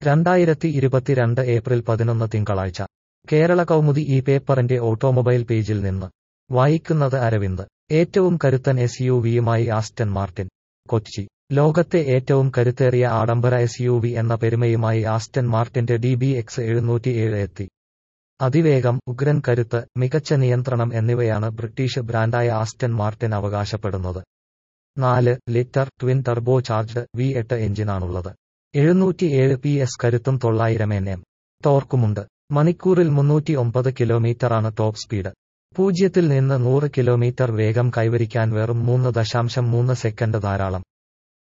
രണ്ടായിരത്തി ഇരുപത്തിരണ്ട് ഏപ്രിൽ പതിനൊന്ന് തിങ്കളാഴ്ച കേരള കൗമുദി ഈ പേപ്പറിന്റെ ഓട്ടോമൊബൈൽ പേജിൽ നിന്ന് വായിക്കുന്നത് അരവിന്ദ് ഏറ്റവും കരുത്തൻ എസ് യു വിയുമായി ആസ്റ്റൻ മാർട്ടിൻ കൊച്ചി ലോകത്തെ ഏറ്റവും കരുത്തേറിയ ആഡംബര എസ് യു വി എന്ന പെരുമയുമായി ആസ്റ്റൻ മാർട്ടിന്റെ ഡി ബി എക്സ് എഴുന്നൂറ്റിയേഴ് എത്തി അതിവേഗം ഉഗ്രൻ കരുത്ത് മികച്ച നിയന്ത്രണം എന്നിവയാണ് ബ്രിട്ടീഷ് ബ്രാൻഡായ ആസ്റ്റൻ മാർട്ടിൻ അവകാശപ്പെടുന്നത് നാല് litre twin turbocharged V എട്ട് എഞ്ചിനാണുള്ളത് എഴുന്നൂറ്റിയേഴ് പി എസ് കരുത്തും തൊള്ളായിരം എൻ എം ടോർക്കുമുണ്ട് മണിക്കൂറിൽ മുന്നൂറ്റി ഒമ്പത് കിലോമീറ്ററാണ് ടോപ്പ് സ്പീഡ് പൂജ്യത്തിൽ നിന്ന് നൂറ് കിലോമീറ്റർ വേഗം കൈവരിക്കാൻ വെറും മൂന്ന് ദശാംശം മൂന്ന് സെക്കൻഡ് ധാരാളം